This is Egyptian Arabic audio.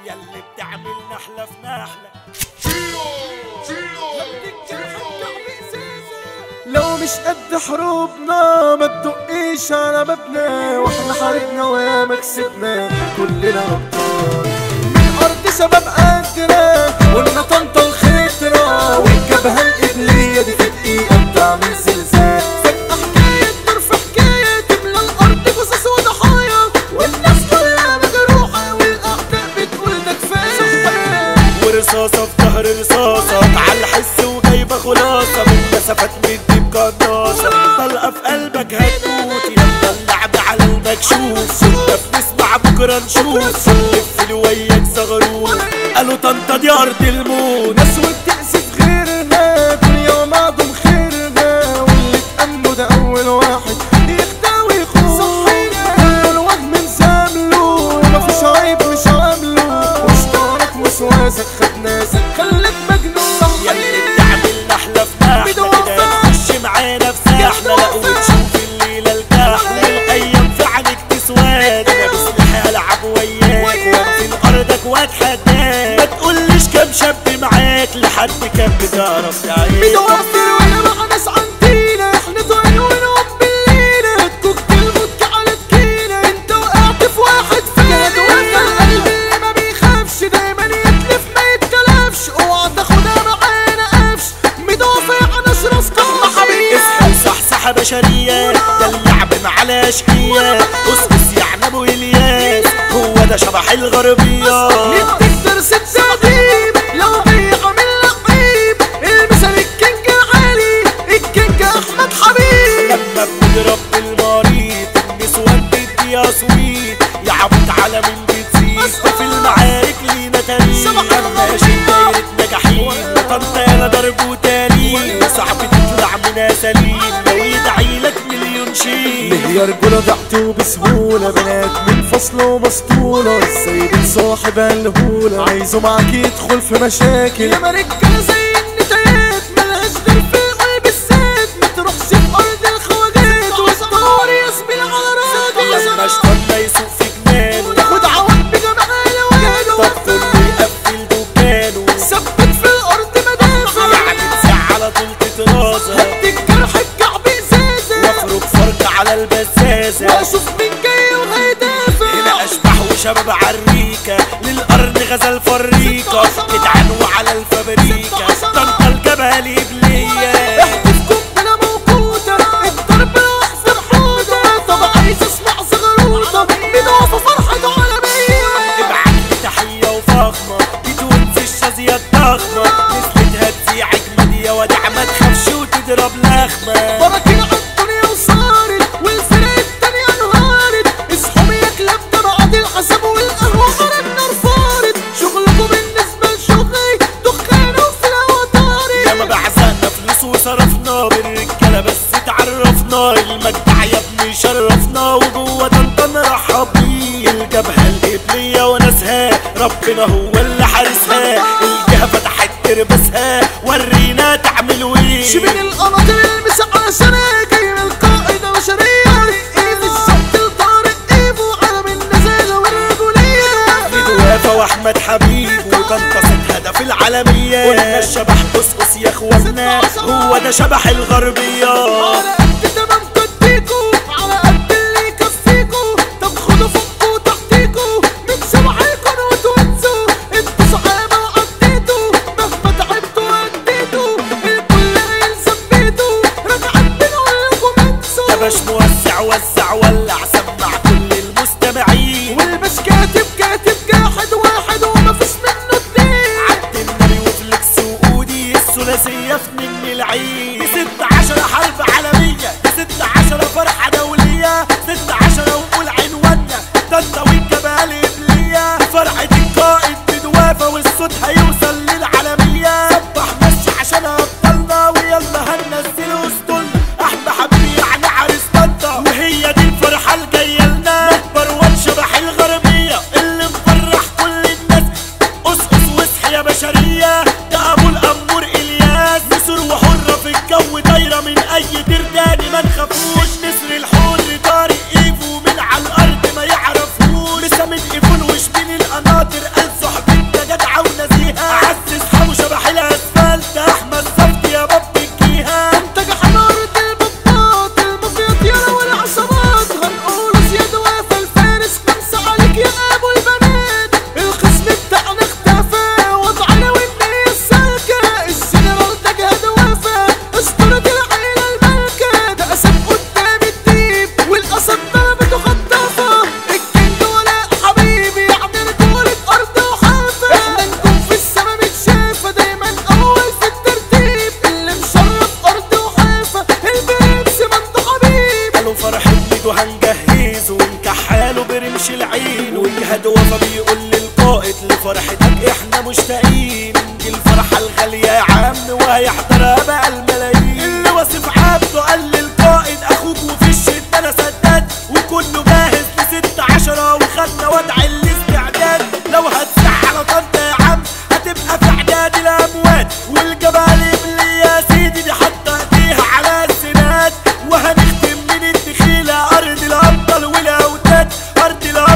ياللي بتعمل نحلة في نحلة لو مش قد حروبنا ما تدقيش على بابنا واحنا حاربنا وياما كسبنا كلنا ابطال من ارض شباب قدنا قلنا طنطا الخطرة والجبهة القبلية دي في دقيقة بتعمل زلزال فجأة حكاية دور في حكاية تملى الارض قصص وضحايا والناس كلها مجروحة والاعداء بتقول ده كفاية ورصاصة في ظهر رصاصة على الحس وجايبة خلاصة من مسافات مدي بقناصة طلقة في قلبك هتموت يلا اللعب على المكشوف كنا بنسمع بكرة نشوف لف وياك زغروف قالوا طنطا دي أرض الموت ناس وبتأذي في غيرها دنيا ومعدوم خيرها واللي تأمنه ده أول واحد يخدع ويخون صحينا كل الوهم نزامله مفيش عيب مش عامله وشطارك وسواسك خد ناسك خليك مجنون ياللي بتعمل نحلة في نحلة كده تخش معانا في ساحلة لا وتشوف الليلة الكحلة الأيام في عينك تسواد أنا بسلاحي ألعب وياك وأنزل أرضك وأتحداك ما تقوليش كام شاب معاك لحد كام بتعرف تعيش بتوفر وانا مع ناس عندينا احنا طايرين ونقوم بالليلة كوكتيل فودكا على تكيلة انت وقعت في واحد فينا توفر القلب اللي ما بيخافش دايما يتلف ما يتكلفش اوعى تاخدها معانا قفش مدافع ناس راس قمة حبيبي اصحى صحصحة بشرية ده اللعب مع الأشقياء قصقص يعني أبو إلياس هو ده شبح الغربية تقدر ست قديم لو بيعمل لعيب المثل الكينج العالي الكينج احمد حبيب لما بنضرب بالمريض النسوان بدي اصويت يا عبد على مين بتزيد وفي المعارك لينا تاريخ ماشي دايرة نجاحين طنطا يالا ضرب وتاريخ صعب تطلع منها سليم لو يدعي لك مليون شيء هي رجولة ضعته بسهولة بنات من فصل ومسطولة السيد صاحب الهولة عايزه معاك يدخل في مشاكل يا رجالة زي النتايات ملهاش غير في قلب الساد ما تروحش في أرض الخواجات واسطوري يسبيل على راجل لما اشتغلنا يسوق في جنانه تاخد عوض بجمع الوجاله طب كله يقفل دكانه ثبت في الأرض مدافع يعني تسع على طول تترازة هد الجرح الكعب إزازة وافرك فرج على البزازة وأشوف مين جاي وهيدافع هنا اشباح وشباب عريكة للقرن غزل فريقة جدعان وعلى الفبريكة طنطا الجبهة الإبلية احتفكم بلا موجودة الضرب راح في الحوضة طب عايز اسمع زغروطة بنقف فرحة عالمية ابعت لي تحية وفخمة دي تونس الشاذية الضخمة نزلتها تذيع اجمدية ودع ما تخافش وتضرب لخمة براكين عالدنيا وصارت والفرق التانية انهارت اصحوا يا كلاب ده بعد العذاب والقهوة على النار فارت شغلكم بالنسبة لشغلي دخان وفي الهوا طارت ياما بعزقنا فلوس وصرفنا بالرجالة بس اتعرفنا المجدع يا ابني شرفنا وجوه طنطا نرحب بيه الجبهة القبلية وناسها ربنا هو اللي حارسها الجهة فتحت تربسها ورينا تعملوا ايه شبين القناطر المسا علشان جاي من القائدة بشرية ايد السبت لطارق ايفو علم النزالة والرجولية دوافة واحمد حبيب وطنطا ست هدف العالمية قلنا الشبح قصقص يا اخوانا هو ده شبح الغربية على قد تمام تديكو على قد اللي يكفيكو طب خدوا فوقكو تحتيكو من سبعيكم وتونسوا انتوا صحابة وعديتوا مهما تعبتوا واديتوا الكل هيلزم بيتوا رجعت بنقول لكم انسوا يا باش موسع وسع ولع سمع كل المستمعين والباش كاتب كاتب جاحد واحد ومفيش منه اتنين عبد النبي وفليكس وقودي الثلاثية في من العين دي ست عشرة حرب عالمية دي ست عشرة فرحة دولية ست عشرة ونقول عنوانا طنطا والجبهة الإبلية فرحة القائد بدوافة والصوت هيوصل للعالمية صبح مشي عشان أبطالنا ويلا هننزل وسطولنا أحلى حبيبي يعني عريس طنطا وهي دي الفرحة الجاية لنا نكبر ونشبح الغربية اللي مفرح كل الناس قصقص واصحي يا بشرية ده أبو الأمور إلياس نسر وحرة في الجو دايرة من أي درداني ما نخافوش نسر الحر طارق إيفو من على الأرض ما يعرفوش لسه من إيفون وش من القناطر قال صحبتنا جدعة ونزيهة أعز اصحابه شبح الاسفلت احمد صفتي يا باب الجيهة انتج حضارة البطاط المفيض يا والعصابات هنقول زياد وافى الفارس خمسة عليك يا ابو البنات الخصم بتاعنا اختفى وضعنا والنية السالكة الجنرال ده جهاد وافى اسطورة العيلة المالكة ده اسد قدام الديب والاسد ضربته خطافة الكينج ولاء حبيبي يعني رجولة ارض وحافة احنا نكون في السما متشافة دايما اول في الترتيب اللي مشرف ارض وحافة البرنس منطق حبيب قالوا فرح ميدو هنجهزه ونكحاله برمش العين وجهاد وفا بيقول للقائد لفرحتك احنا مشتاقين دي الفرحة الغالية يا عم وهيحضرها بقى الملايين اللي وصف عبده قال للقائد اخوك وفي الشدة انا سداد وكله جاهز لست عشرة وخدنا وضع الاستعداد لو هتزعل على طنطا يا عم هتبقى في اعداد الاموات والجبال يملي يا سيدي دي حاطه ايديها على السناد وهنختم من الدخيلة ارض الابطال والاوتاد ارض الابطال